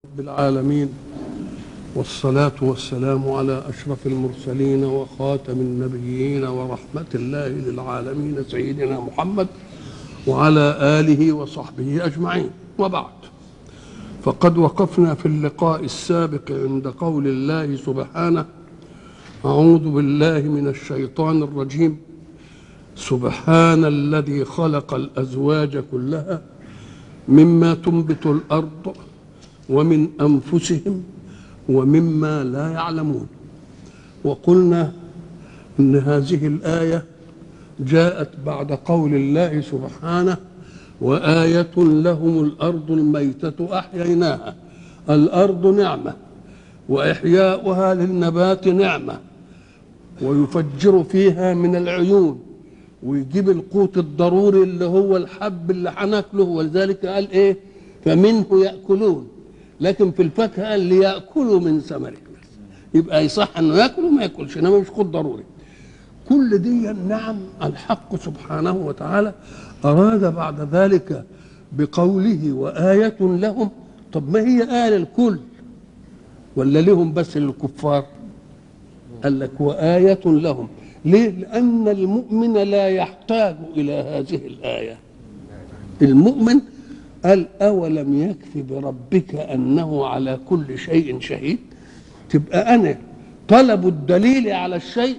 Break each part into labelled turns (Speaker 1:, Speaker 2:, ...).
Speaker 1: رب العالمين والصلاة والسلام على أشرف المرسلين وخاتم النبيين ورحمة الله للعالمين سيدنا محمد وعلى آله وصحبه أجمعين وبعد فقد وقفنا في اللقاء السابق عند قول الله سبحانه أعوذ بالله من الشيطان الرجيم سبحان الذي خلق الأزواج كلها مما تنبت الأرض ومن أنفسهم ومما لا يعلمون وقلنا ان هذه الايه جاءت بعد قول الله سبحانه وايه لهم الارض الميته احييناها الارض نعمه واحياؤها للنبات نعمه ويفجر فيها من العيون ويجيب القوت الضروري اللي هو الحب اللي هناكله ولذلك قال ايه فمنه ياكلون لكن في الفاكهه قال ليأكلوا من ثمره بس يبقى يصح انه ياكل وما ياكلش انما مش قوت ضروري كل دي النعم الحق سبحانه وتعالى اراد بعد ذلك بقوله وآية لهم طب ما هي آية للكل ولا لهم بس للكفار قال لك وآية لهم ليه لأن المؤمن لا يحتاج إلى هذه الآية المؤمن قال أولم يكف بربك أنه على كل شيء شهيد تبقى أنا طلب الدليل على الشيء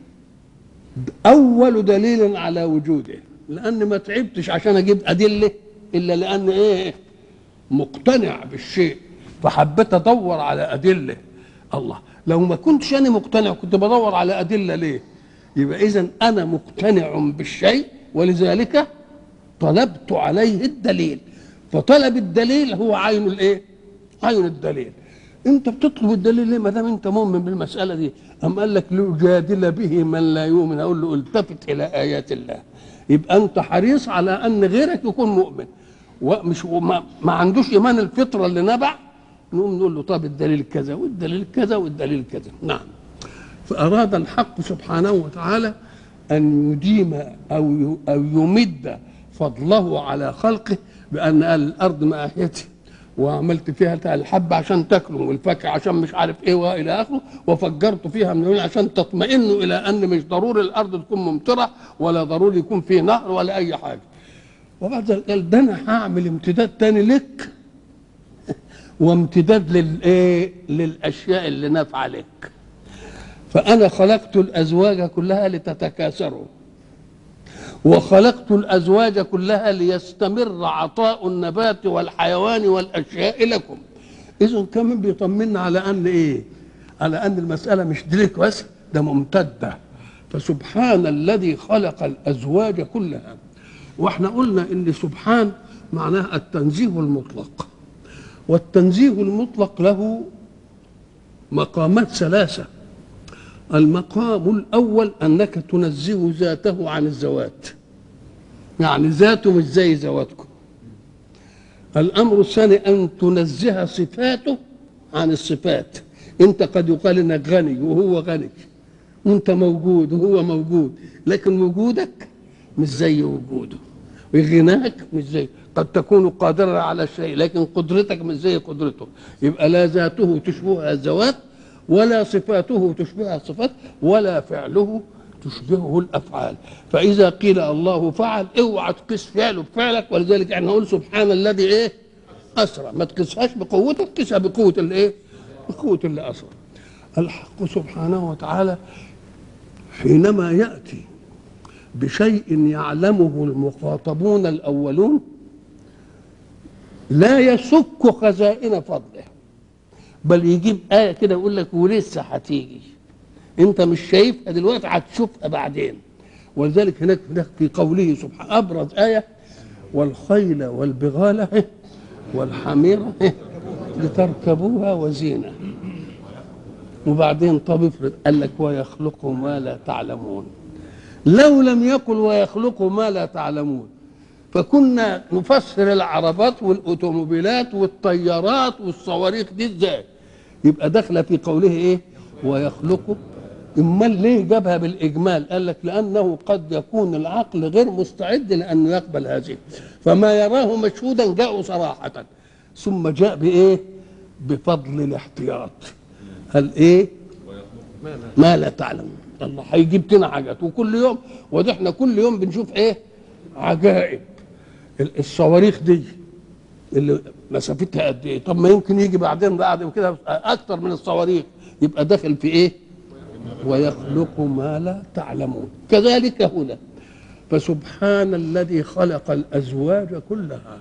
Speaker 1: أول دليل على وجوده لأن ما تعبتش عشان أجيب أدلة إلا لأن إيه مقتنع بالشيء فحبيت أدور على أدلة الله لو ما كنتش أنا مقتنع كنت بدور على أدلة ليه يبقى إذا أنا مقتنع بالشيء ولذلك طلبت عليه الدليل فطلب الدليل هو عين الايه؟ عين الدليل. انت بتطلب الدليل ليه ما دام انت مؤمن بالمساله دي؟ أم قال لك لأجادل به من لا يؤمن اقول له التفت الى ايات الله. يبقى انت حريص على ان غيرك يكون مؤمن ومش وما ما عندوش ايمان الفطره اللي نبع نقوم نقول له طب الدليل كذا والدليل كذا والدليل كذا نعم فاراد الحق سبحانه وتعالى ان يديم او او يمد فضله على خلقه بان قال الارض ما احيتي وعملت فيها الحب عشان تاكلوا والفاكهه عشان مش عارف ايه والى اخره وفجرت فيها من العيون عشان تطمئنوا الى ان مش ضروري الارض تكون ممطره ولا ضروري يكون فيه نهر ولا اي حاجه وبعد ذلك قال ده انا هعمل امتداد تاني لك وامتداد للايه للاشياء اللي نافعه لك فانا خلقت الازواج كلها لتتكاثروا وخلقت الازواج كلها ليستمر عطاء النبات والحيوان والاشياء لكم اذا كمان بيطمنا على ان ايه على ان المساله مش دليك بس ده ممتده فسبحان الذي خلق الازواج كلها واحنا قلنا ان سبحان معناها التنزيه المطلق والتنزيه المطلق له مقامات ثلاثه المقام الأول أنك تنزه ذاته عن الذوات يعني ذاته مش زي ذواتكم الأمر الثاني أن تنزه صفاته عن الصفات أنت قد يقال إنك غني وهو غني وأنت موجود وهو موجود لكن وجودك مش زي وجوده وغناك مش زي قد تكون قادرا على الشيء لكن قدرتك مش زي قدرته يبقى لا ذاته تشبهها الذوات ولا صفاته تشبه الصفات ولا فعله تشبهه الافعال فاذا قيل الله فعل اوعى تقيس فعله بفعلك ولذلك احنا نقول سبحان الذي ايه اسرى ما تقيسهاش بقوتك قيسها بقوه الايه بقوه اللي اسرى الحق سبحانه وتعالى حينما ياتي بشيء يعلمه المخاطبون الاولون لا يسك خزائن فضله بل يجيب آية كده يقول لك ولسه هتيجي أنت مش شايفها دلوقتي هتشوفها بعدين ولذلك هناك هناك في قوله سبحانه أبرز آية والخيل والبغال والحمير لتركبوها وزينة وبعدين طب افرض قال لك ويخلق ما لا تعلمون لو لم يقل ويخلق ما لا تعلمون فكنا نفسر العربات والاوتوموبيلات والطيارات والصواريخ دي ازاي يبقى داخله في قوله ايه ويخلق امال ليه جابها بالاجمال قال لك لانه قد يكون العقل غير مستعد لانه يقبل هذه فما يراه مشهودا جاءوا صراحه ثم جاء بايه بفضل الاحتياط هل ايه ما لا تعلم الله هيجيب لنا حاجات وكل يوم وده احنا كل يوم بنشوف ايه عجائب ال- الصواريخ دي اللي مسافتها قد ايه طب ما يمكن يجي بعدين بعد كده اكتر من الصواريخ يبقى داخل في ايه ويخلق ما لا تعلمون كذلك هنا فسبحان الذي خلق الازواج كلها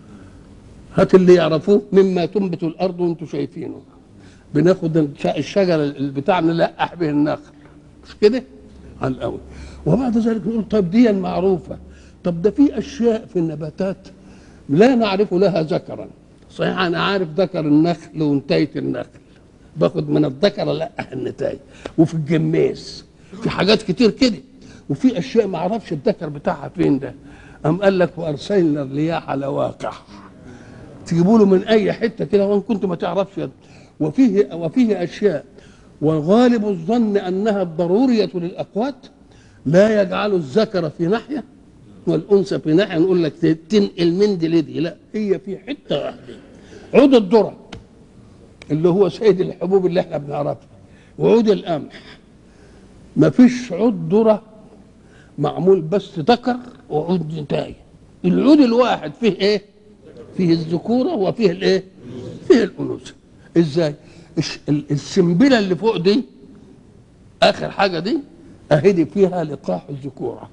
Speaker 1: هات اللي يعرفوه مما تنبت الارض وانتم شايفينه بناخد الش- الشجر البتاع نلقح به النخل مش كده على الاول وبعد ذلك نقول طب دي معروفه طب ده في اشياء في النباتات لا نعرف لها ذكرا صحيح انا عارف ذكر النخل وانتايه النخل باخد من الذكر القح النتايه وفي الجماز في حاجات كتير كده وفي اشياء ما اعرفش الذكر بتاعها فين ده قام قال لك وارسلنا الرياح لواقح تجيبوا له من اي حته كده وان كنت ما تعرفش وفيه وفيه اشياء وغالب الظن انها الضروريه للاقوات لا يجعل الذكر في ناحيه والانثى في ناحيه نقول لك تنقل من دي لدي لا هي في حته واحده عود الذره اللي هو سيد الحبوب اللي احنا بنعرفها وعود القمح ما فيش عود ذره معمول بس ذكر وعود نتايه العود الواحد فيه ايه فيه الذكوره وفيه الايه فيه الانوثه ازاي الش- ال- السنبله اللي فوق دي اخر حاجه دي اهدي فيها لقاح الذكوره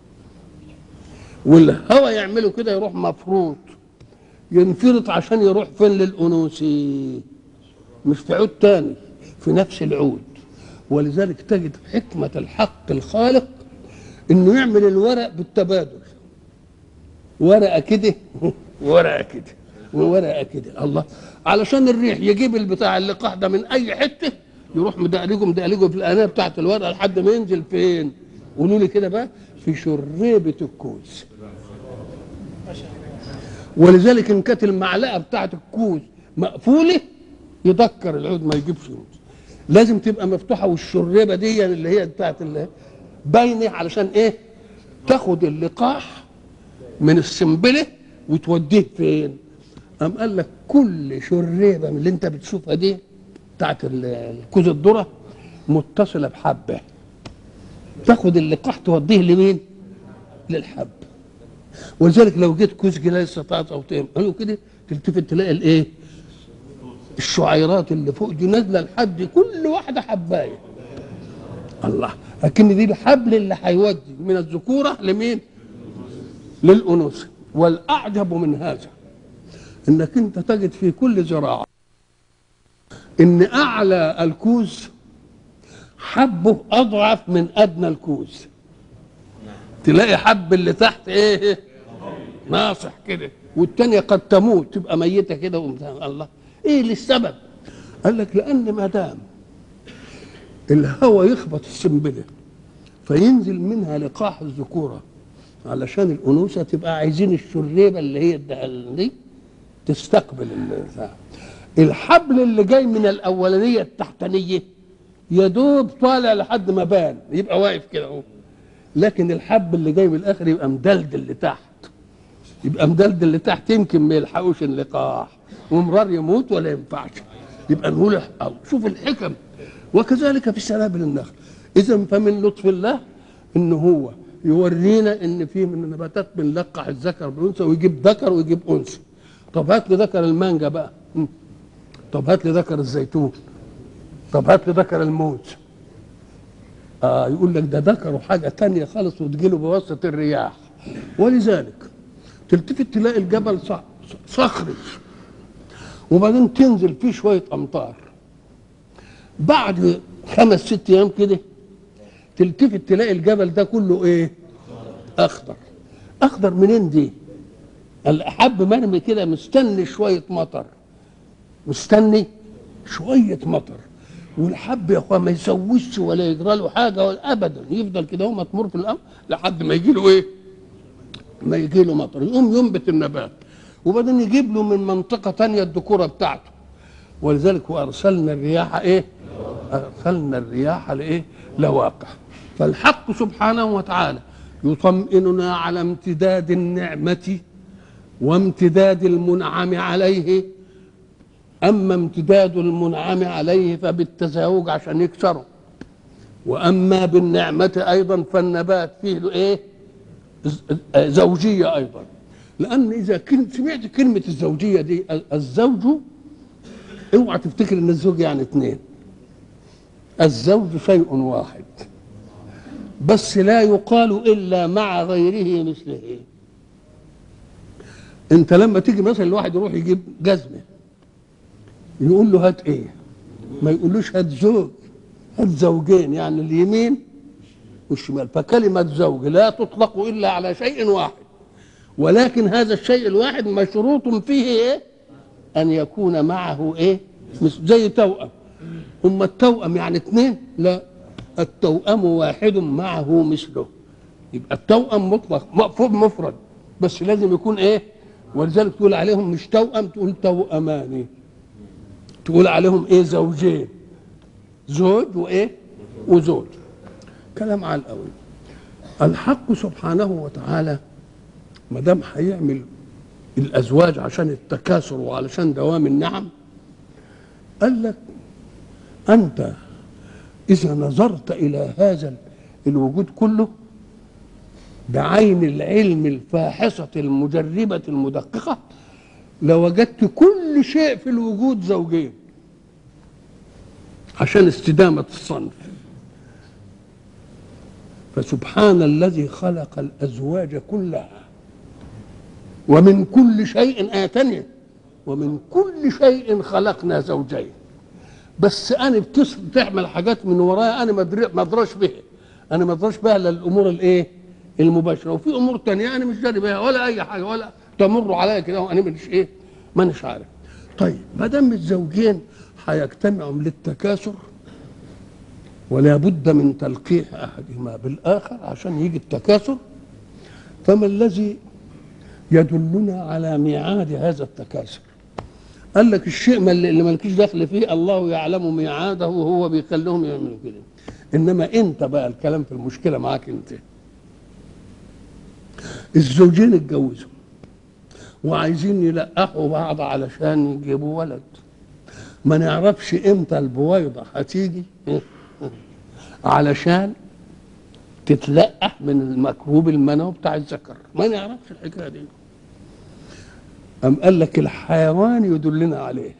Speaker 1: والهواء يعمله كده يروح مفروض ينفرط عشان يروح فين للانوثي مش في عود تاني في نفس العود ولذلك تجد حكمة الحق الخالق انه يعمل الورق بالتبادل ورقة كده وورقة كده وورقة كده الله علشان الريح يجيب البتاع اللقاح ده من اي حتة يروح مدقلجه مدقلجه في الانيه بتاعت الورقة لحد ما ينزل فين قولوا لي كده بقى في شريبة الكوز ولذلك ان كانت المعلقه بتاعت الكوز مقفوله يدكر العود ما يجيبش عود لازم تبقى مفتوحه والشريبه دي اللي هي بتاعت اللي باينه علشان ايه تاخد اللقاح من السنبله وتوديه فين قام قال لك كل شريبه من اللي انت بتشوفها دي بتاعت ال- الكوز الذره متصله بحبه تاخد اللقاح توديه لمين للحب ولذلك لو جيت كوز لا استطاعت او تقم قالوا كده تلتفت تلاقي الايه الشعيرات اللي فوق دي نازله لحد كل واحده حبايه الله لكن دي الحبل اللي هيودي من الذكوره لمين للانوثه والاعجب من هذا انك انت تجد في كل زراعه ان اعلى الكوز حبه اضعف من ادنى الكوز تلاقي حب اللي تحت ايه ناصح كده والتانية قد تموت تبقى ميتة كده ومتها. الله ايه للسبب قال لك لان ما دام الهواء يخبط السنبلة فينزل منها لقاح الذكورة علشان الأنوثة تبقى عايزين الشريبة اللي هي الدهل دي تستقبل البتاع. الحبل اللي جاي من الأولانية التحتانية يا دوب طالع لحد ما بان يبقى واقف كده اهو لكن الحب اللي جاي من الاخر يبقى مدلدل لتحت يبقى مدلدل لتحت يمكن ما يلحقوش اللقاح ومرار يموت ولا ينفعش يبقى نقول أو شوف الحكم وكذلك في سنابل النخل اذا فمن لطف الله ان هو يورينا ان في من النباتات بنلقح الذكر بالانثى ويجيب ذكر ويجيب انثى طب هات لي ذكر المانجا بقى م. طب هات لي ذكر الزيتون طب هات لي ذكر الموز آه يقول لك ده ذكروا حاجة تانية خالص وتجيله بواسطة الرياح ولذلك تلتفت تلاقي الجبل ص- صخري وبعدين تنزل فيه شوية أمطار بعد خمس ست أيام كده تلتفت تلاقي الجبل ده كله إيه؟ أخضر أخضر منين دي؟ الحب مرمي كده مستني شوية مطر مستني شوية مطر والحب يا اخوان ما يسويش ولا يجرى له حاجه ولا ابدا يفضل كده هو مطمور في الامر لحد ما يجي له ايه؟ ما يجي له مطر يقوم ينبت النبات وبعدين يجيب له من منطقه تانية الذكوره بتاعته ولذلك وارسلنا الرياح ايه؟ ارسلنا الرياح لايه؟ لواقع فالحق سبحانه وتعالى يطمئننا على امتداد النعمه وامتداد المنعم عليه اما امتداد المنعم عليه فبالتزاوج عشان يكسره واما بالنعمه ايضا فالنبات فيه له ايه ز- زوجيه ايضا لان اذا كنت سمعت كلمه الزوجيه دي الزوج اوعى تفتكر ان الزوج يعني اثنين الزوج شيء واحد بس لا يقال الا مع غيره مثله انت لما تيجي مثلا الواحد يروح يجيب جزمه يقول له هات ايه ما يقولوش هات زوج هات زوجين يعني اليمين والشمال فكلمة زوج لا تطلق إلا على شيء واحد ولكن هذا الشيء الواحد مشروط فيه إيه أن يكون معه إيه مش زي توأم هم التوأم يعني اثنين لا التوأم واحد معه مثله يبقى التوأم مطلق مفروض مفرد بس لازم يكون ايه ولذلك تقول عليهم مش توأم تقول توأمان تقول عليهم ايه زوجين زوج وايه وزوج كلام على الاول الحق سبحانه وتعالى ما دام هيعمل الازواج عشان التكاثر وعلشان دوام النعم قال لك انت اذا نظرت الى هذا الوجود كله بعين العلم الفاحصة المجربة المدققة لوجدت كل شيء في الوجود زوجين عشان استدامة الصنف فسبحان الذي خلق الأزواج كلها ومن كل شيء آتني ومن كل شيء خلقنا زوجين بس انا بتص- بتعمل حاجات من ورايا انا ما أدري- ما ادراش بها انا ما ادراش بها الا الامور الايه المباشره وفي امور تانية انا مش داري بها ولا اي حاجه ولا تمر عليا كده وانا مش ايه مانيش عارف طيب ما دام الزوجين هيجتمعوا للتكاثر ولا بد من تلقيح احدهما بالاخر عشان يجي التكاثر فما الذي يدلنا على ميعاد هذا التكاثر قال لك الشيء ما اللي اللي مالكيش دخل فيه الله يعلم ميعاده وهو بيخليهم يعملوا كده انما انت بقى الكلام في المشكله معاك انت الزوجين اتجوزوا وعايزين يلقحوا بعض علشان يجيبوا ولد ما نعرفش امتى البويضه هتيجي علشان تتلقح من المكروب المنوي بتاع الذكر ما نعرفش الحكايه دي أم قال لك الحيوان يدلنا عليه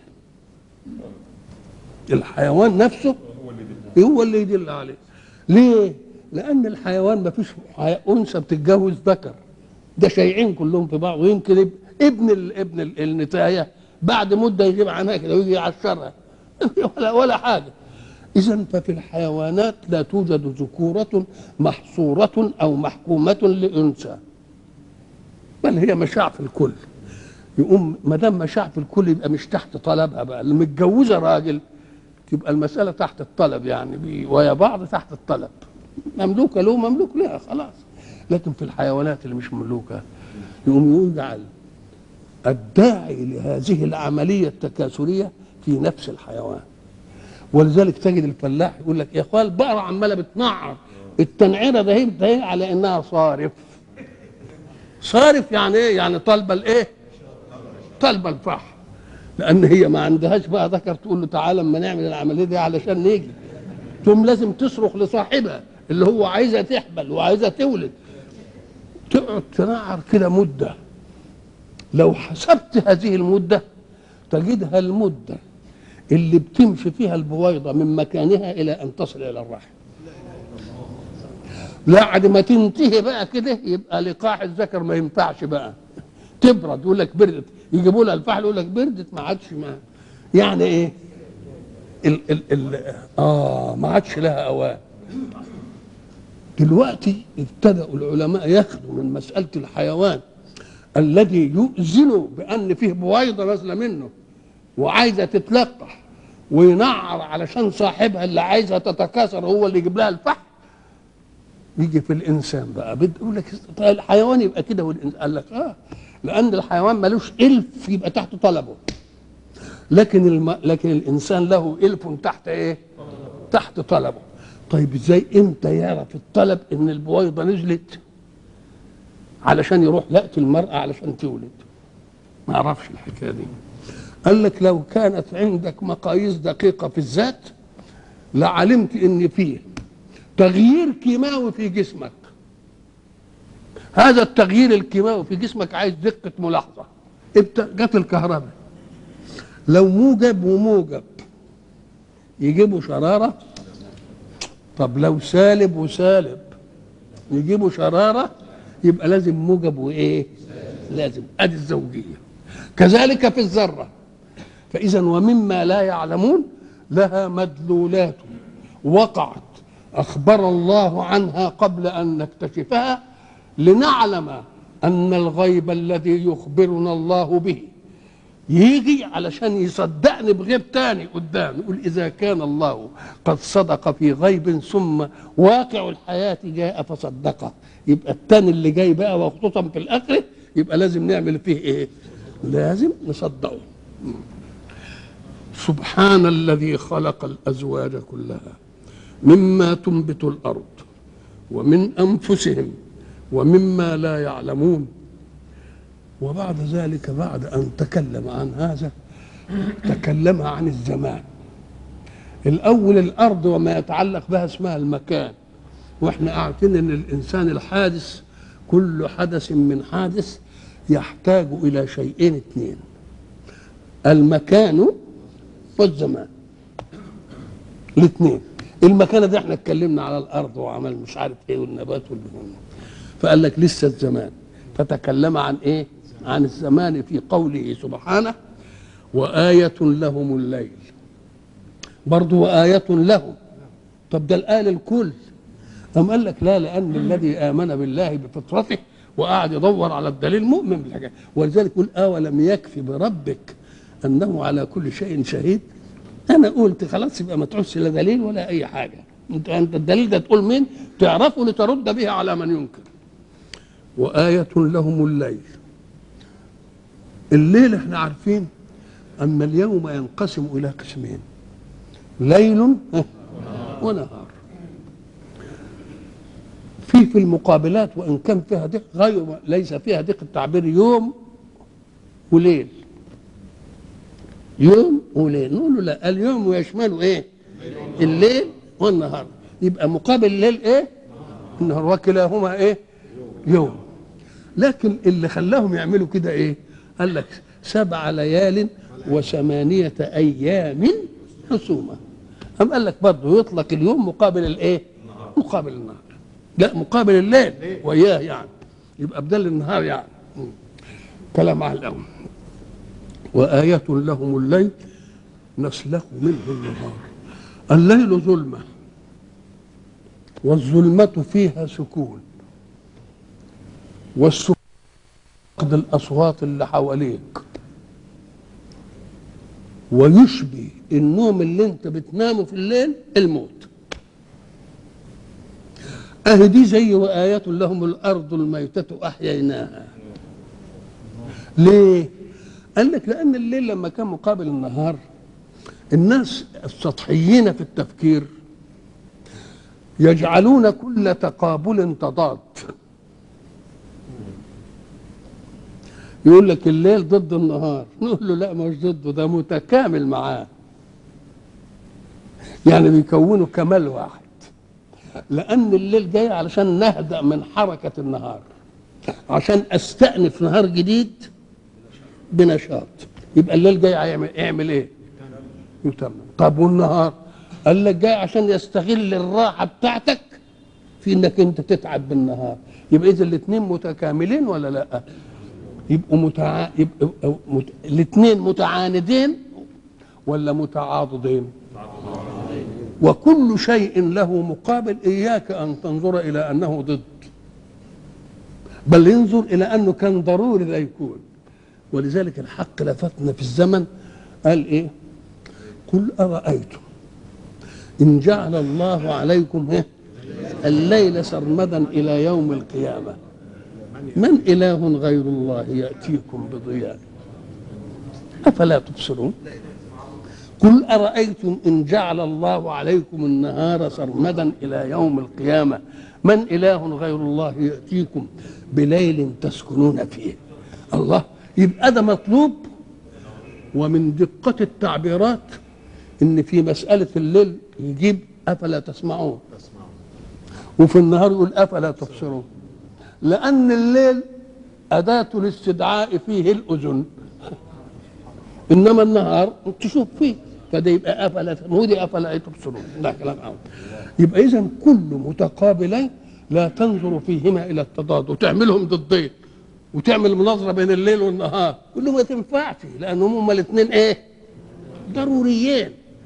Speaker 1: الحيوان نفسه هو اللي يدل عليه ليه لان الحيوان ما فيش حي- انثى بتتجوز ذكر ده شيئين كلهم في بعض ويمكن اب- ابن ال ابن ال- النتايه بعد مده يجيب عنها كده ويجي يعشرها ولا ولا حاجه اذا ففي الحيوانات لا توجد ذكوره محصوره او محكومه لانثى بل هي مشاع في الكل يقوم ما دام مشاع في الكل يبقى مش تحت طلبها بقى اللي متجوزه راجل تبقى المساله تحت الطلب يعني بي- ويا بعض تحت الطلب مملوكه له مملوك لها خلاص لكن في الحيوانات اللي مش مملوكه يقوم يجعل الداعي لهذه العمليه التكاثريه في نفس الحيوان ولذلك تجد الفلاح يقول لك يا اخوان البقره عماله بتنعر التنعيره ده هي بتهيأ على انها صارف صارف يعني ايه يعني طالبه الايه طالبه الفحم لان هي ما عندهاش بقى ذكر تقول له تعالى اما نعمل العمليه دي علشان نيجي ثم لازم تصرخ لصاحبها اللي هو عايزه تحبل وعايزه تولد تقعد تنعر كده مده لو حسبت هذه المده تجدها المده اللي بتمشي فيها البويضه من مكانها الى ان تصل الى الرحم بعد ما تنتهي بقى كده يبقى لقاح الذكر ما ينفعش بقى تبرد يقول لك بردت يجيبوا لها الفحل يقول لك بردت ما عادش ما يعني ايه ال ال ال اه ما عادش لها اوان دلوقتي ابتدأوا العلماء ياخذوا من مسألة الحيوان الذي يؤذن بأن فيه بويضة نازلة منه وعايزة تتلقح وينعر علشان صاحبها اللي عايزها تتكاثر هو اللي يجيب لها الفحم يجي في الانسان بقى بيقول لك طيب الحيوان يبقى كده والإنسان قال لك اه لان الحيوان ملوش الف يبقى تحت طلبه لكن الم... لكن الانسان له الف تحت ايه تحت طلبه طيب ازاي امتى يعرف الطلب ان البويضه نزلت علشان يروح ياتي المراه علشان تولد ما يعرفش الحكايه دي قال لك لو كانت عندك مقاييس دقيقة في الذات لعلمت ان فيه تغيير كيماوي في جسمك هذا التغيير الكيماوي في جسمك عايز دقة ملاحظة انت جت الكهرباء لو موجب وموجب يجيبوا شرارة طب لو سالب وسالب يجيبوا شرارة يبقى لازم موجب وايه لازم ادي الزوجية كذلك في الذرة فإذا ومما لا يعلمون لها مدلولات وقعت أخبر الله عنها قبل أن نكتشفها لنعلم أن الغيب الذي يخبرنا الله به يجي علشان يصدقني بغيب تاني قدام يقول إذا كان الله قد صدق في غيب ثم واقع الحياة جاء فصدقه يبقى التاني اللي جاي بقى وخصوصا في الآخرة يبقى لازم نعمل فيه إيه؟ لازم نصدقه سبحان الذي خلق الازواج كلها مما تنبت الارض ومن انفسهم ومما لا يعلمون وبعد ذلك بعد ان تكلم عن هذا تكلم عن الزمان الاول الارض وما يتعلق بها اسمها المكان واحنا عارفين ان الانسان الحادث كل حدث من حادث يحتاج الى شيئين اثنين المكان والزمان الاثنين المكانه دي احنا اتكلمنا على الارض وعمل مش عارف ايه والنبات والبهون فقال لك لسه الزمان فتكلم عن ايه عن الزمان في قوله سبحانه وآية لهم الليل برضه وآية لهم طب ده الآية للكل أم قال لك لا لأن الذي آمن بالله بفطرته وقعد يدور على الدليل مؤمن بالحاجة ولذلك يقول أولم يكفي بربك أنه على كل شيء شهيد أنا قلت خلاص يبقى ما تعوزش لا دليل ولا أي حاجة أنت أنت الدليل ده تقول مين تعرفه لترد به على من ينكر وآية لهم الليل الليل احنا عارفين أن اليوم ينقسم إلى قسمين ليل ونهار في في المقابلات وإن كان فيها دق غير ليس فيها دقة تعبير يوم وليل يوم وليل نقول له لا اليوم يشمله ايه الليل والنهار يبقى مقابل الليل ايه النهار وكلاهما ايه يوم لكن اللي خلاهم يعملوا كده ايه قال لك سبع ليال وثمانية أيام حسومة أم قال لك برضه يطلق اليوم مقابل الإيه؟ مقابل النهار لا مقابل الليل وياه يعني يبقى بدل النهار يعني كلام على الأول وآية لهم الليل نسلخ منه النهار الليل ظلمة والظلمة فيها سكون والسكون فقد الأصوات اللي حواليك ويشبه النوم اللي انت بتنامه في الليل الموت اهي دي زي وآيات لهم الأرض الميتة أحييناها ليه؟ قال لك لأن الليل لما كان مقابل النهار الناس السطحيين في التفكير يجعلون كل تقابل تضاد يقول لك الليل ضد النهار نقول له لا مش ضده ده متكامل معاه يعني بيكونوا كمال واحد لأن الليل جاي علشان نهدأ من حركة النهار عشان أستأنف نهار جديد بنشاط يبقى الليل جاي هيعمل يعمل ايه؟ يتمم طب والنهار قال لك جاي عشان يستغل الراحة بتاعتك في انك انت تتعب بالنهار يبقى اذا الاثنين متكاملين ولا لا؟ يبقوا متع... يبقوا مت... الاثنين متعاندين ولا متعاضدين وكل شيء له مقابل اياك ان تنظر الى انه ضد بل ينظر الى انه كان ضروري لا يكون ولذلك الحق لفتنا في الزمن قال ايه قل ارايتم ان جعل الله عليكم إيه؟ الليل سرمدا الى يوم القيامه من إله غير الله يأتيكم بضياء أفلا تبصرون قل أرأيتم إن جعل الله عليكم النهار سرمدا إلى يوم القيامة من إله غير الله يأتيكم بليل تسكنون فيه الله يبقى ده مطلوب ومن دقة التعبيرات إن في مسألة الليل يجيب أفلا تسمعون وفي النهار يقول أفلا تبصرون لأن الليل أداة الاستدعاء فيه الأذن إنما النهار تشوف فيه فده يبقى أفلا ودي أفلا تبصرون ده كلام عام يبقى إذا كل متقابلين لا تنظر فيهما إلى التضاد وتعملهم ضدين وتعمل مناظرة بين الليل والنهار كله ما تنفعش لأنهم هما الاثنين إيه ضروريين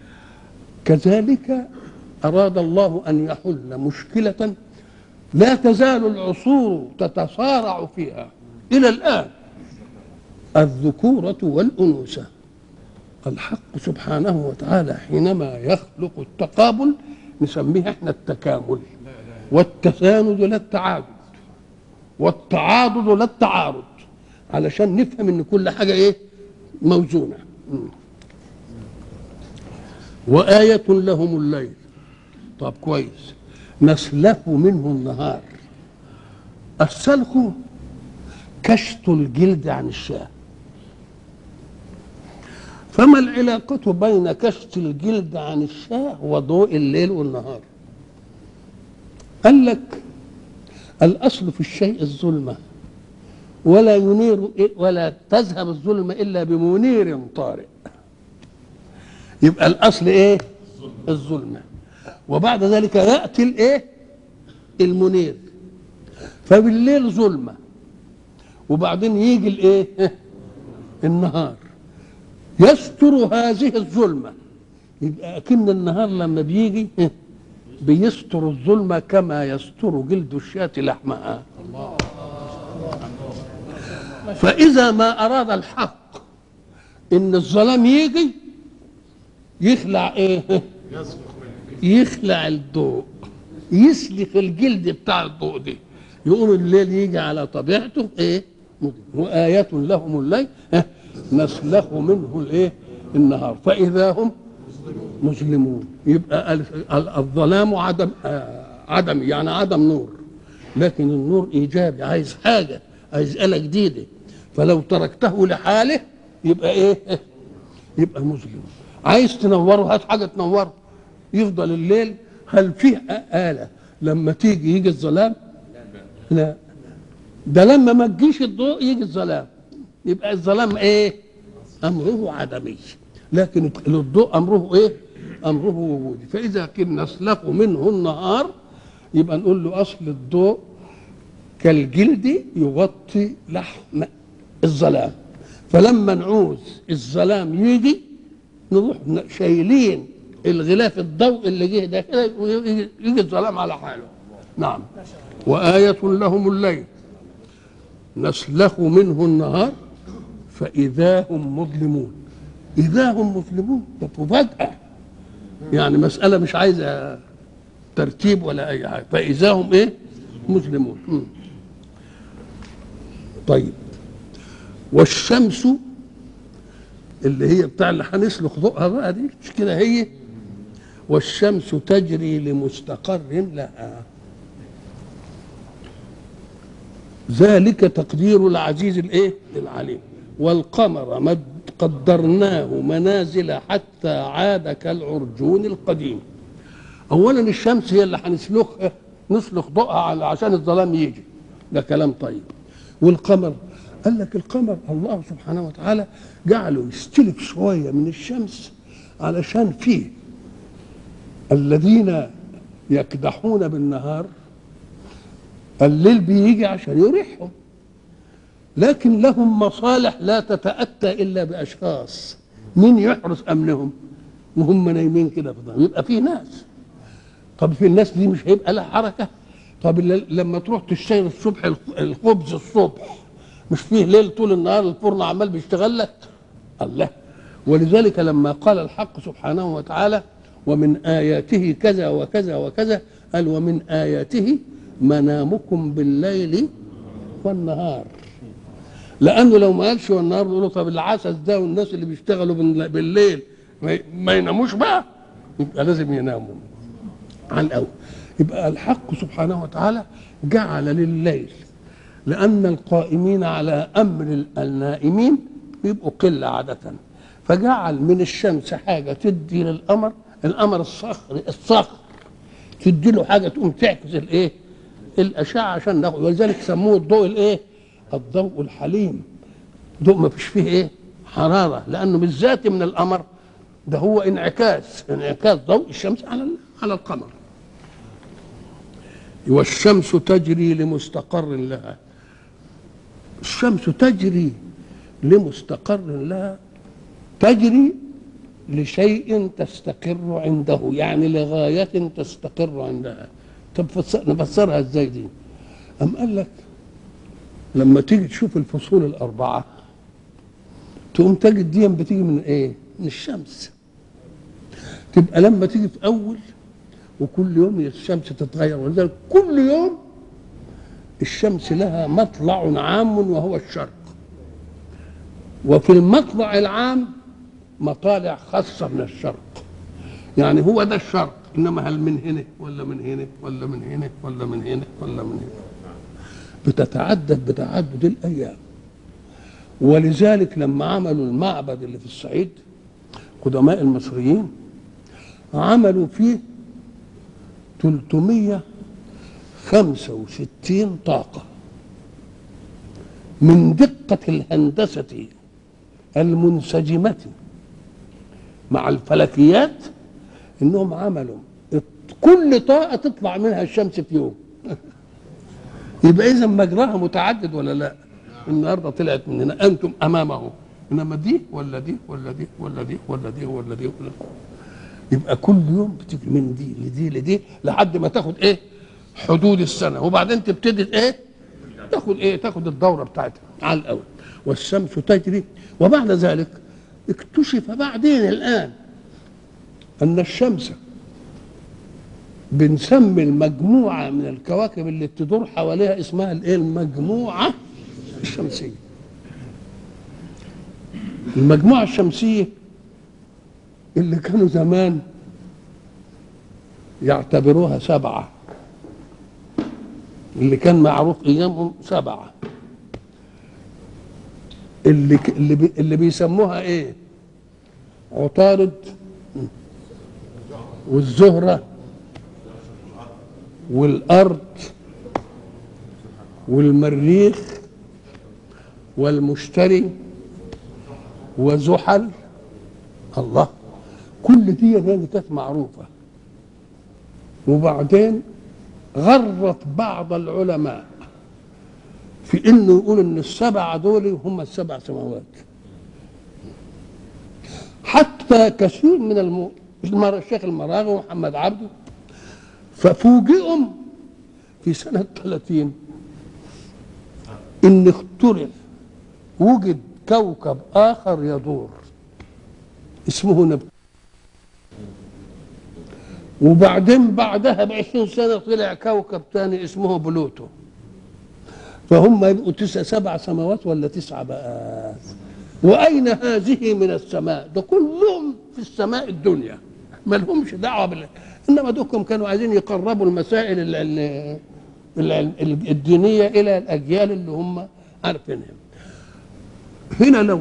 Speaker 1: كذلك أراد الله أن يحل مشكلة لا تزال العصور تتصارع فيها إلى الآن الذكورة والأنوثة الحق سبحانه وتعالى حينما يخلق التقابل نسميه احنا التكامل والتساند لا التعادد والتعاضد لا التعارض علشان نفهم ان كل حاجه ايه موزونه وآية لهم الليل طب كويس نسلخ منه النهار السلخ كشط الجلد عن الشاه فما العلاقة بين كشط الجلد عن الشاه وضوء الليل والنهار قال لك الأصل في الشيء الظلمة ولا ينير ولا تذهب الظلمة إلا بمنير طارئ يبقى الأصل إيه الظلمة وبعد ذلك يأتي الإيه المنير فبالليل ظلمة وبعدين يجي الإيه النهار يستر هذه الظلمة يبقى أكن النهار لما بيجي بيستر الظلمة كما يستر جلد الشاة لحمها فإذا ما أراد الحق إن الظلام يجي يخلع إيه يخلع الضوء يسلخ الجلد بتاع الضوء دي يقوم الليل يجي على طبيعته ايه وآية لهم الليل نسلخ منه الايه النهار فإذا هم مسلمون يبقى الظلام عدم عدم يعني عدم نور لكن النور ايجابي عايز حاجه عايز آلة جديده فلو تركته لحاله يبقى ايه يبقى مظلم عايز تنوره هات حاجه تنوره يفضل الليل هل فيه آلة لما تيجي يجي الظلام لا ده لما ما تجيش الضوء يجي الظلام يبقى الظلام ايه امره عدمي لكن الضوء امره ايه امره وجودي فاذا كنا نسلخ منه النهار يبقى نقول له اصل الضوء كالجلد يغطي لحم الظلام فلما نعوز الظلام يجي نروح شايلين الغلاف الضوء اللي جه ده كده يجي الظلام على حاله نعم وآية لهم الليل نسلخ منه النهار فإذا هم مظلمون إذا هم مظلمون ده مفاجأة يعني مسألة مش عايزة ترتيب ولا أي حاجة فإذا هم إيه مسلمون م. طيب والشمس اللي هي بتاع اللي هنسلخ ضوءها بقى دي مش كده هي والشمس تجري لمستقر لها ذلك تقدير العزيز الايه العليم والقمر مد قدرناه منازل حتى عاد كالعرجون القديم اولا الشمس هي اللي هنسلخها نسلخ ضوءها عشان الظلام يجي ده كلام طيب والقمر قال لك القمر الله سبحانه وتعالى جعله يستلك شويه من الشمس علشان فيه الذين يكدحون بالنهار الليل بيجي عشان يريحهم لكن لهم مصالح لا تتأتى إلا بأشخاص مين يحرس أمنهم وهم نايمين كده في الظلام يبقى في ناس طب في الناس دي مش هيبقى لها حركة طب لما تروح تشتري الصبح الخبز الصبح مش فيه ليل طول النهار الفرن عمال بيشتغل لك الله ولذلك لما قال الحق سبحانه وتعالى ومن آياته كذا وكذا وكذا قال ومن آياته منامكم بالليل والنهار لانه لو ما قالش والنهار يقولوا طب العسس ده والناس اللي بيشتغلوا بالليل ما يناموش بقى يبقى لازم يناموا عن الاول يبقى الحق سبحانه وتعالى جعل لليل لان القائمين على امر النائمين يبقوا قله عاده فجعل من الشمس حاجه تدي للقمر القمر الصخر الصخر تدي له حاجه تقوم تعكس الايه الاشعه عشان ناخد ولذلك سموه الضوء الايه الضوء الحليم ضوء ما فيش فيه ايه حراره لانه مش ذاتي من القمر ده هو انعكاس انعكاس ضوء الشمس على على القمر والشمس تجري لمستقر لها الشمس تجري لمستقر لها تجري لشيء تستقر عنده يعني لغاية تستقر عندها طب نفسرها ازاي دي أم قال لك لما تيجي تشوف الفصول الأربعة تقوم تجد دي بتيجي من ايه من الشمس تبقى لما تيجي في أول وكل يوم الشمس تتغير ولذلك كل يوم الشمس لها مطلع عام وهو الشرق وفي المطلع العام مطالع خاصة من الشرق يعني هو ده الشرق إنما هل من هنا ولا من هنا ولا من هنا ولا من هنا ولا من هنا بتتعدد بتعدد الأيام ولذلك لما عملوا المعبد اللي في الصعيد قدماء المصريين عملوا فيه 365 طاقة من دقة الهندسة المنسجمة مع الفلكيات انهم عملوا كل طاقة تطلع منها الشمس في يوم يبقى اذا مجراها متعدد ولا لا النهارده طلعت من هنا انتم امامه انما دي ولا دي ولا دي ولا دي ولا دي ولا دي ولا دي يبقى كل يوم بتيجي من دي لدي لدي لحد ما تاخد ايه حدود السنه وبعدين تبتدي ايه تاخد ايه تاخد الدوره بتاعتها على الاول والشمس تجري وبعد ذلك اكتشف بعدين الان ان الشمس بنسمي المجموعه من الكواكب اللي تدور حواليها اسمها الايه المجموعه الشمسيه المجموعه الشمسيه اللي كانوا زمان يعتبروها سبعة اللي كان معروف ايامهم سبعة اللي اللي, بي اللي بيسموها ايه عطارد والزهرة والأرض والمريخ والمشتري وزحل الله كل دي هذه كانت معروفة وبعدين غرت بعض العلماء في انه يقول ان السبعه دول هم السبع سماوات حتى كثير من الم... الشيخ المراغي ومحمد عبده ففوجئوا في سنة 30 إن اخترع وجد كوكب آخر يدور اسمه نبتون وبعدين بعدها بعشرين سنة طلع كوكب ثاني اسمه بلوتو فهم يبقوا تسع سبع سماوات ولا تسعة بقى وأين هذه من السماء ده كلهم في السماء الدنيا ما لهمش دعوة بال إنما دوكم كانوا عايزين يقربوا المسائل ال ال ال الدينية إلى الأجيال اللي هم عارفينها هنا لو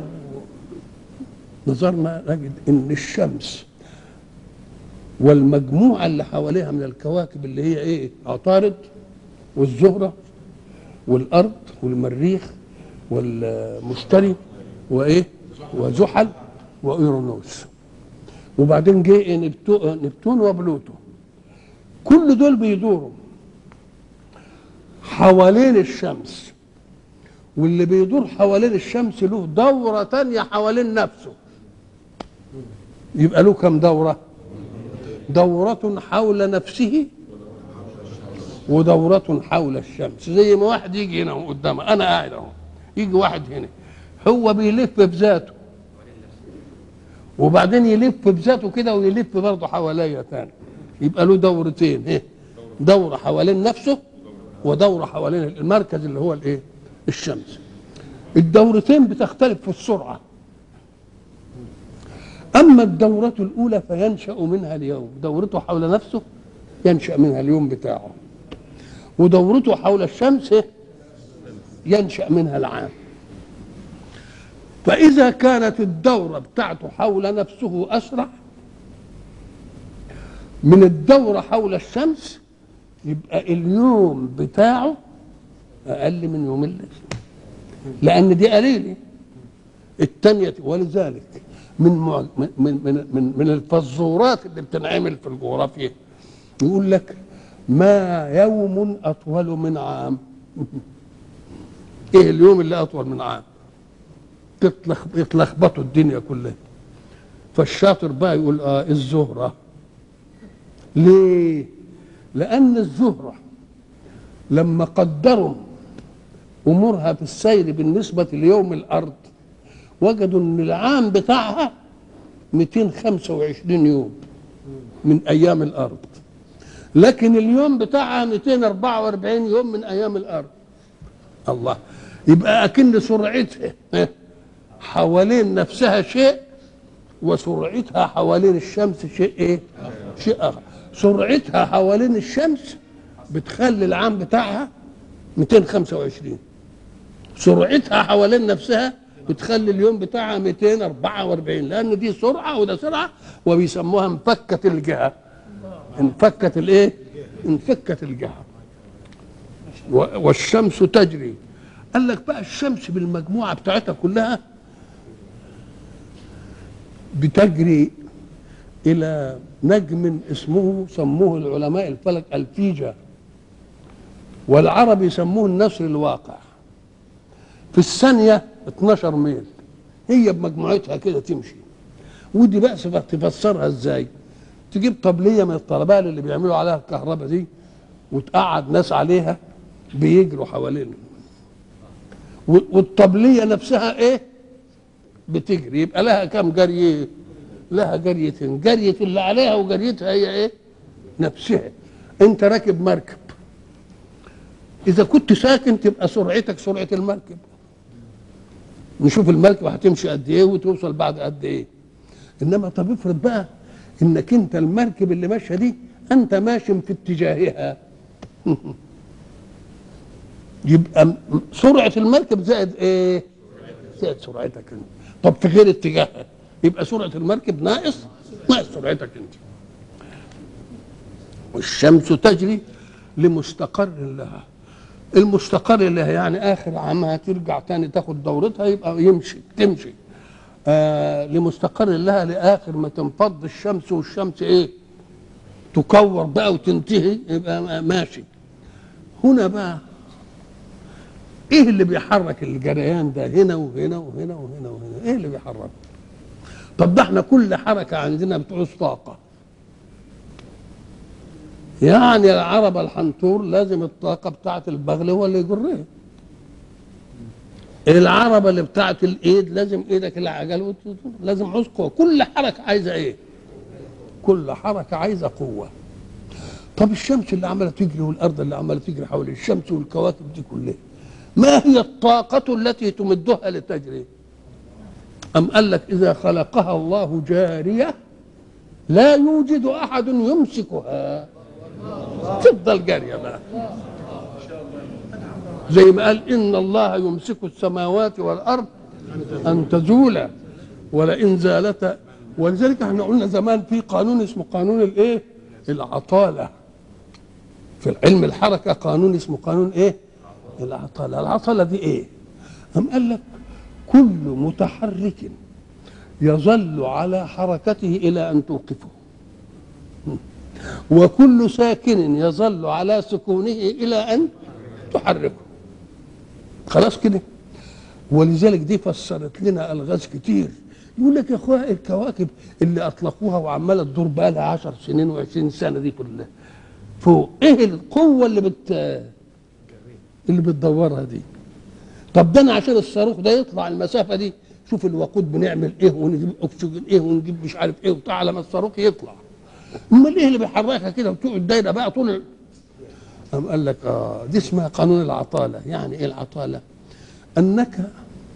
Speaker 1: نظرنا نجد إن الشمس والمجموعة اللي حواليها من الكواكب اللي هي ايه عطارد والزهرة والأرض والمريخ والمشتري وايه وزحل وإيرونوس وبعدين جه نبتون وبلوتو كل دول بيدوروا حوالين الشمس واللي بيدور حوالين الشمس له دورة تانية حوالين نفسه يبقى له كم دورة دورة حول نفسه ودورة حول الشمس زي ما واحد يجي هنا قدامه أنا قاعد أهو يجي واحد هنا هو بيلف بذاته وبعدين يلف بذاته كده ويلف برضه حواليا تاني يبقى له دورتين ايه دورة حوالين نفسه ودورة حوالين المركز اللي هو الايه الشمس الدورتين بتختلف في السرعة أما الدورة الأولى فينشأ منها اليوم دورته حول نفسه ينشأ منها اليوم بتاعه ودورته حول الشمس ينشأ منها العام فإذا كانت الدورة بتاعته حول نفسه أسرع من الدورة حول الشمس يبقى اليوم بتاعه أقل من يوم الليل لأن دي قليلة الثانية ولذلك من مع... من من من من الفزورات اللي بتنعمل في الجغرافيا يقول لك ما يوم أطول من عام إيه اليوم اللي أطول من عام تتلخ... يتلخبطوا الدنيا كلها فالشاطر بقى يقول اه الزهرة ليه لأن الزهرة لما قدروا أمورها في السير بالنسبة ليوم الأرض وجدوا أن العام بتاعها 225 يوم من أيام الأرض لكن اليوم بتاعها 244 يوم من أيام الأرض الله يبقى أكن سرعتها حوالين نفسها شيء وسرعتها حوالين الشمس شيء ايه شيء اخر سرعتها حوالين الشمس بتخلي العام بتاعها 225 سرعتها حوالين نفسها بتخلي اليوم بتاعها 244 لان دي سرعه وده سرعه وبيسموها انفكت الجهه انفكت الايه انفكت الجهه والشمس تجري قال لك بقى الشمس بالمجموعه بتاعتها كلها بتجري الى نجم اسمه سموه العلماء الفلك الفيجا والعرب يسموه النسر الواقع في الثانية 12 ميل هي بمجموعتها كده تمشي ودي بقى تفسرها ازاي تجيب طبلية من الطلبال اللي بيعملوا عليها الكهرباء دي وتقعد ناس عليها بيجروا حوالينه والطبلية نفسها ايه بتجري يبقى لها كم جري لها جريتين جرية اللي عليها وجريتها هي ايه نفسها انت راكب مركب اذا كنت ساكن تبقى سرعتك سرعه المركب نشوف المركب هتمشي قد ايه وتوصل بعد قد ايه انما طب افرض بقى انك انت المركب اللي ماشيه دي انت ماشي في اتجاهها يبقى سرعه المركب زائد ايه زائد سرعتك انت طب في غير اتجاهها يبقى سرعه المركب ناقص ناقص سرعتك انت والشمس تجري لمستقر لها المستقر اللي هي يعني اخر عامها ترجع تاني تاخد دورتها يبقى يمشي تمشي آه لمستقر لها لاخر ما تنفض الشمس والشمس ايه تكور بقى وتنتهي يبقى ماشي هنا بقى ايه اللي بيحرك الجريان ده هنا وهنا وهنا وهنا وهنا ايه اللي بيحرك طب ده احنا كل حركه عندنا بتعوز طاقه يعني العربة الحنطور لازم الطاقة بتاعت البغل هو اللي يجرها العربة اللي بتاعت الايد لازم ايدك العجل لازم عوز قوة كل حركة عايزة ايه كل حركة عايزة قوة طب الشمس اللي عمالة تجري والأرض اللي عمالة تجري حول الشمس والكواكب دي كلها ما هي الطاقة التي تمدها لتجري أم قال لك إذا خلقها الله جارية لا يوجد أحد يمسكها تفضل جارية بقى زي ما قال إن الله يمسك السماوات والأرض أن تزولا ولئن زالتا ولذلك احنا قلنا زمان في قانون اسمه قانون الايه؟ العطالة في علم الحركة قانون اسمه قانون ايه؟ العطالة العطالة دي ايه؟ أم قال لك كل متحرك يظل على حركته إلى أن توقفه وكل ساكن يظل على سكونه الى ان تحركه خلاص كده ولذلك دي فسرت لنا الغاز كتير يقول لك يا اخويا الكواكب اللي اطلقوها وعماله تدور بقى لها 10 سنين و20 سنه دي كلها فوق ايه القوه اللي بت اللي بتدورها دي طب ده انا عشان الصاروخ ده يطلع المسافه دي شوف الوقود بنعمل ايه ونجيب اكسجين ايه ونجيب مش عارف ايه وبتاع لما الصاروخ يطلع امال ايه اللي بيحركها كده وتقعد دايره بقى طول قام قال لك اه دي اسمها قانون العطاله يعني ايه العطاله انك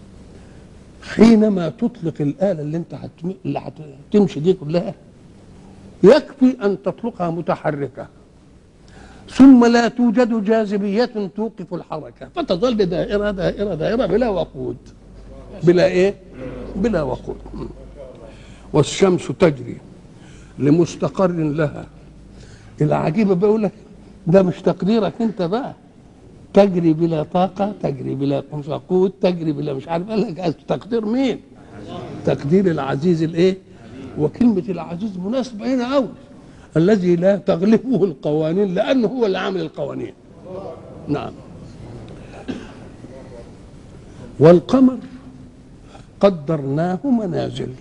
Speaker 1: حينما تطلق الاله اللي انت هتم... اللي هتمشي دي كلها يكفي ان تطلقها متحركه ثم لا توجد جاذبية توقف الحركة فتظل دائرة دائرة دائرة بلا وقود بلا ايه بلا وقود م. والشمس تجري لمستقر لها العجيبه بيقول لك ده مش تقديرك انت بقى تجري بلا طاقه تجري بلا وقود تجري بلا مش عارف قال لك تقدير مين تقدير العزيز الايه وكلمه العزيز مناسبه هنا قوي الذي لا تغلبه القوانين لانه هو اللي عامل القوانين نعم والقمر قدرناه منازل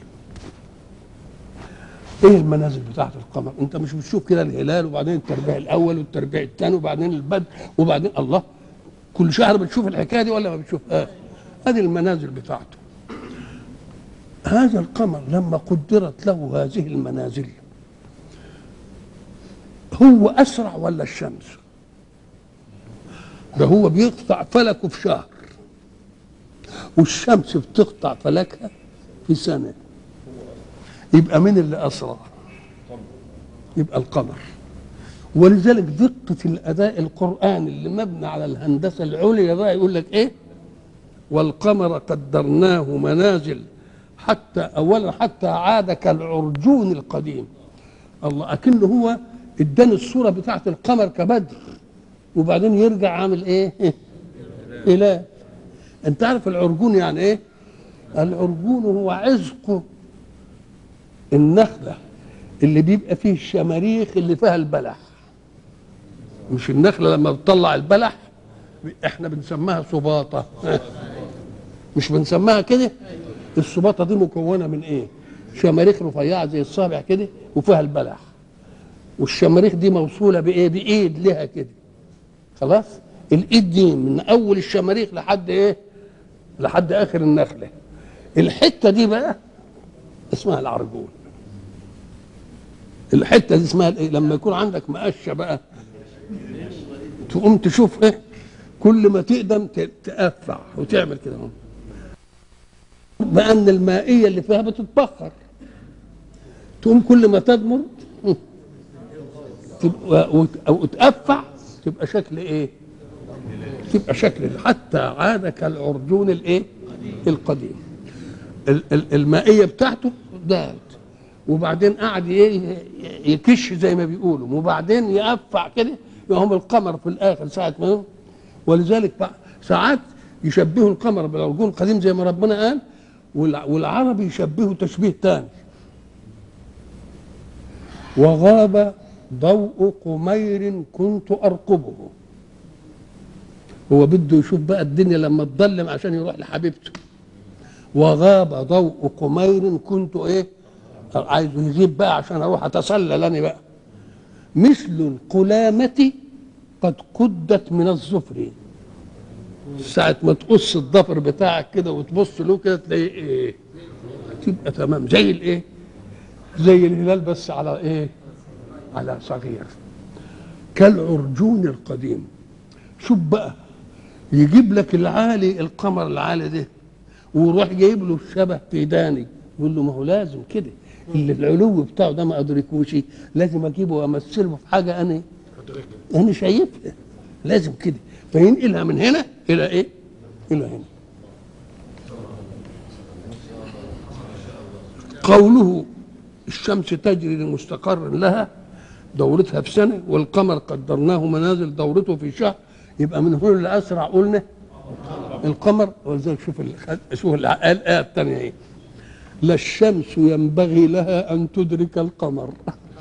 Speaker 1: ايه المنازل بتاعت القمر انت مش بتشوف كده الهلال وبعدين التربيع الاول والتربيع الثاني وبعدين البدر وبعدين الله كل شهر بتشوف الحكايه دي ولا ما بتشوفهاش هذه المنازل بتاعته هذا القمر لما قدرت له هذه المنازل هو اسرع ولا الشمس ده هو بيقطع فلكه في شهر والشمس بتقطع فلكها في سنه يبقى مين اللي اسرع يبقى القمر ولذلك دقة الأداء القرآني اللي مبني على الهندسة العليا بقى يقول لك إيه والقمر قدرناه منازل حتى أولا حتى عاد كالعرجون القديم الله أكنه هو اداني الصورة بتاعت القمر كبدر وبعدين يرجع عامل إيه إله أنت عارف العرجون يعني إيه العرجون هو عزق النخلة اللي بيبقى فيه الشماريخ اللي فيها البلح مش النخلة لما بتطلع البلح احنا بنسميها سباطة مش بنسميها كده السباطة دي مكونة من ايه شماريخ رفيعة زي الصابع كده وفيها البلح والشماريخ دي موصولة بايه بايد لها كده خلاص الايد دي من اول الشماريخ لحد ايه لحد اخر النخلة الحتة دي بقى اسمها العرجون الحته دي اسمها ايه لما يكون عندك مقشه بقى تقوم تشوف ايه كل ما تقدم تقفع وتعمل كده بان المائيه اللي فيها بتتبخر تقوم كل ما تدمر تبقى او تقفع تبقى شكل ايه تبقى شكل حتى عاد كالعرجون الايه القديم المائيه بتاعته دات وبعدين قعد يكش زي ما بيقولوا وبعدين يقفع كده يقوم القمر في الاخر ساعه ما ولذلك ساعات يشبهوا القمر بالعرجون القديم زي ما ربنا قال والعربي يشبهه تشبيه ثاني وغاب ضوء قمير كنت ارقبه هو بده يشوف بقى الدنيا لما تظلم عشان يروح لحبيبته وغاب ضوء قمير كنت ايه عايزه يغيب بقى عشان اروح اتسلل انا بقى مثل القلامة قد قدت من الظفر ساعة ما تقص الضفر بتاعك كده وتبص له كده تلاقيه ايه تبقى تمام زي الايه زي الهلال بس على ايه على صغير كالعرجون القديم شوف بقى يجيب لك العالي القمر العالي ده ويروح جايب له الشبه بيداني يقول له ما هو لازم كده اللي العلو بتاعه ده ما ادركوش لازم اجيبه وامثله في حاجه انا انا شايفها لازم كده فينقلها من هنا الى ايه؟ الى هنا قوله الشمس تجري لمستقر لها دورتها في سنه والقمر قدرناه منازل دورته في شهر يبقى من هنا لاسرع قلنا القمر ولذلك شوف شوف الايه الثانيه ايه لا الشمس ينبغي لها ان تدرك القمر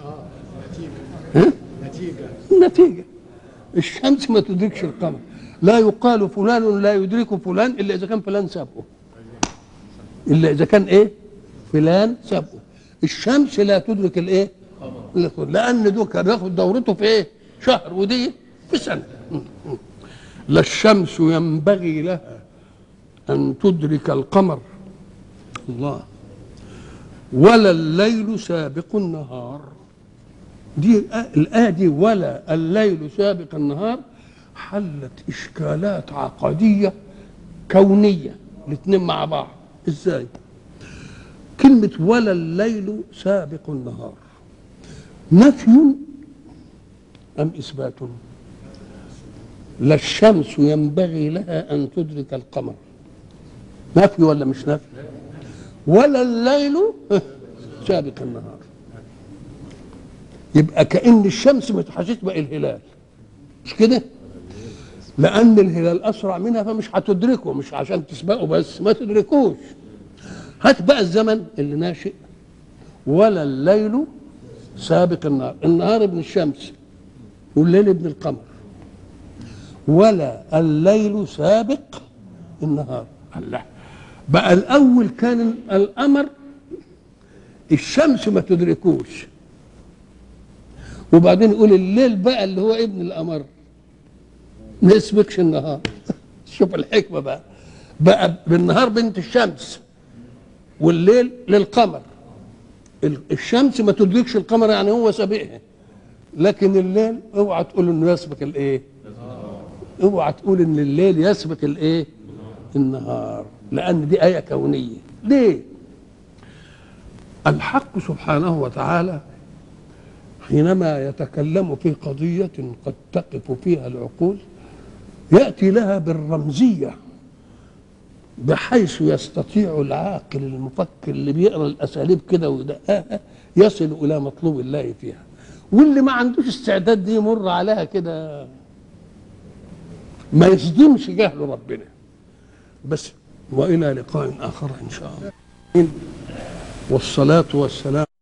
Speaker 2: نتيجة
Speaker 1: النتيجه الشمس ما تدركش القمر لا يقال فلان لا يدرك فلان الا اذا كان فلان سابقه الا اذا كان ايه فلان سابقه الشمس لا تدرك الايه لان دول كان ياخد دورته في ايه شهر ودي في سنه لا الشمس ينبغي لها ان تدرك القمر الله ولا الليل سابق النهار دي الآية دي ولا الليل سابق النهار حلت إشكالات عقدية كونية الاثنين مع بعض إزاي كلمة ولا الليل سابق النهار نفي أم إثبات لا الشمس ينبغي لها أن تدرك القمر نفي ولا مش نفي ولا الليل سابق النهار يبقى كأن الشمس متحشتش بقى الهلال مش كده لأن الهلال أسرع منها فمش هتدركه مش عشان تسبقه بس ما تدركوش هات بقى الزمن اللي ناشئ ولا الليل سابق النهار النهار ابن الشمس والليل ابن القمر ولا الليل سابق النهار الله بقى الاول كان القمر الشمس ما تدركوش وبعدين يقول الليل بقى اللي هو ابن القمر ما يسبقش النهار شوف الحكمه بقى بقى بالنهار بنت الشمس والليل للقمر ال- الشمس ما تدركش القمر يعني هو سابقها لكن الليل اوعى تقول انه يسبق الايه اوعى تقول ان الليل يسبق الايه النهار لان دي ايه كونيه ليه الحق سبحانه وتعالى حينما يتكلم في قضيه قد تقف فيها العقول ياتي لها بالرمزيه بحيث يستطيع العاقل المفكر اللي بيقرا الاساليب كده ويدققها يصل الى مطلوب الله فيها واللي ما عندوش استعداد دي يمر عليها كده ما يصدمش جهل ربنا بس والى لقاء اخر ان شاء الله والصلاه والسلام